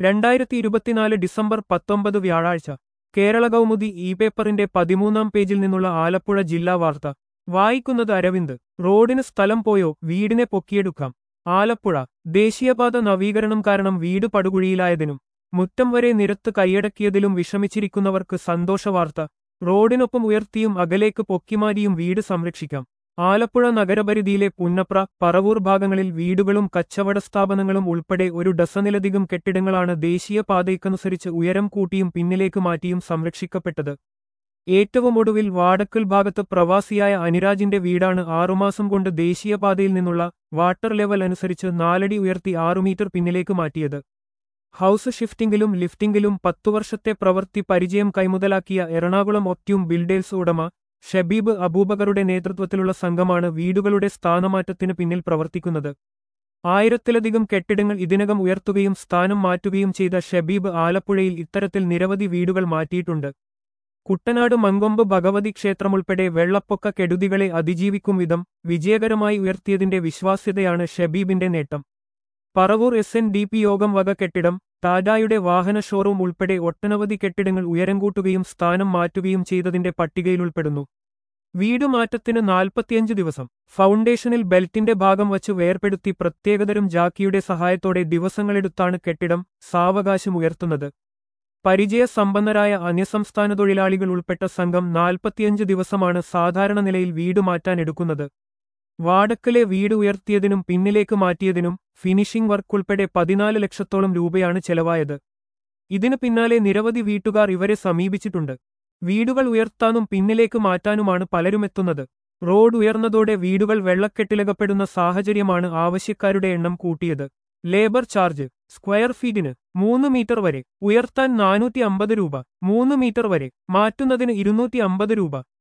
രണ്ടായിരത്തി ഇരുപത്തിനാല് ഡിസംബർ പത്തൊമ്പത് വ്യാഴാഴ്ച കേരള കൗമുദി ഇ പേപ്പറിന്റെ പതിമൂന്നാം പേജിൽ നിന്നുള്ള ആലപ്പുഴ ജില്ലാ വാർത്ത വായിക്കുന്നത് അരവിന്ദ് റോഡിന് സ്ഥലം പോയോ വീടിനെ പൊക്കിയെടുക്കാം ആലപ്പുഴ ദേശീയപാത നവീകരണം കാരണം വീട് പടുകുഴിയിലായതിനും മുറ്റം വരെ നിരത്ത് കൈയടക്കിയതിലും വിഷമിച്ചിരിക്കുന്നവർക്ക് സന്തോഷവാർത്ത റോഡിനൊപ്പം ഉയർത്തിയും അകലേക്ക് പൊക്കിമാരിയും വീട് സംരക്ഷിക്കാം ആലപ്പുഴ നഗരപരിധിയിലെ പുന്നപ്ര പറവൂർ ഭാഗങ്ങളിൽ വീടുകളും കച്ചവട സ്ഥാപനങ്ങളും ഉൾപ്പെടെ ഒരു ഡസനിലധികം കെട്ടിടങ്ങളാണ് ദേശീയപാതയ്ക്കനുസരിച്ച് ഉയരം കൂട്ടിയും പിന്നിലേക്ക് മാറ്റിയും സംരക്ഷിക്കപ്പെട്ടത് ഏറ്റവും ഒടുവിൽ വാടക്കൽ ഭാഗത്ത് പ്രവാസിയായ അനിരാജിന്റെ വീടാണ് ആറുമാസം കൊണ്ട് ദേശീയപാതയിൽ നിന്നുള്ള വാട്ടർ ലെവൽ അനുസരിച്ച് നാലടി ഉയർത്തി ആറു മീറ്റർ പിന്നിലേക്ക് മാറ്റിയത് ഹൌസ് ഷിഫ്റ്റിംഗിലും ലിഫ്റ്റിംഗിലും പത്തു വർഷത്തെ പ്രവൃത്തി പരിചയം കൈമുതലാക്കിയ എറണാകുളം ഒപ്റ്റ്യൂം ബിൽഡേഴ്സ് ഉടമ ഷബീബ് അബൂബക്കറുടെ നേതൃത്വത്തിലുള്ള സംഘമാണ് വീടുകളുടെ സ്ഥാനമാറ്റത്തിന് പിന്നിൽ പ്രവർത്തിക്കുന്നത് ആയിരത്തിലധികം കെട്ടിടങ്ങൾ ഇതിനകം ഉയർത്തുകയും സ്ഥാനം മാറ്റുകയും ചെയ്ത ഷബീബ് ആലപ്പുഴയിൽ ഇത്തരത്തിൽ നിരവധി വീടുകൾ മാറ്റിയിട്ടുണ്ട് കുട്ടനാട് മങ്കൊമ്പ് ഭഗവതി ക്ഷേത്രമുൾപ്പെടെ വെള്ളപ്പൊക്ക കെടുതികളെ അതിജീവിക്കും വിധം വിജയകരമായി ഉയർത്തിയതിന്റെ വിശ്വാസ്യതയാണ് ഷബീബിന്റെ നേട്ടം Paravur S N D P യോഗം വക കെട്ടിടം ടാറ്റായുടെ വാഹന ഷോറൂം ഉൾപ്പെടെ ഒട്ടനവധി കെട്ടിടങ്ങൾ ഉയരം കൂട്ടുകയും സ്ഥാനം മാറ്റുകയും ചെയ്തതിന്റെ പട്ടികയിലുൾപ്പെടുന്നു വീട് മാറ്റത്തിന് നാൽപ്പത്തിയഞ്ച് ദിവസം ഫൗണ്ടേഷനിൽ ബെൽറ്റിന്റെ ഭാഗം വച്ച് വേർപെടുത്തി പ്രത്യേകതരം ജാക്കിയുടെ സഹായത്തോടെ ദിവസങ്ങളെടുത്താണ് കെട്ടിടം സാവകാശം ഉയർത്തുന്നത് പരിചയസമ്പന്നരായ അന്യസംസ്ഥാന തൊഴിലാളികൾ ഉൾപ്പെട്ട സംഘം നാൽപ്പത്തിയഞ്ച് ദിവസമാണ് സാധാരണ നിലയിൽ വീട് മാറ്റാൻ എടുക്കുന്നത് വാടക്കലെ വീട് ഉയർത്തിയതിനും പിന്നിലേക്ക് മാറ്റിയതിനും ഫിനിഷിംഗ് വർക്ക് ഉൾപ്പെടെ പതിനാല് ലക്ഷത്തോളം രൂപയാണ് ചെലവായത് ഇതിനു പിന്നാലെ നിരവധി വീട്ടുകാർ ഇവരെ സമീപിച്ചിട്ടുണ്ട് വീടുകൾ ഉയർത്താനും പിന്നിലേക്ക് മാറ്റാനുമാണ് പലരുമെത്തുന്നത് റോഡ് ഉയർന്നതോടെ വീടുകൾ വെള്ളക്കെട്ടിലകപ്പെടുന്ന സാഹചര്യമാണ് ആവശ്യക്കാരുടെ എണ്ണം കൂട്ടിയത് ലേബർ ചാർജ് സ്ക്വയർ ഫീറ്റിന് മൂന്ന് മീറ്റർ വരെ ഉയർത്താൻ നാനൂറ്റി അമ്പത് രൂപ മൂന്ന് മീറ്റർ വരെ മാറ്റുന്നതിന് ഇരുന്നൂറ്റി അമ്പത് രൂപ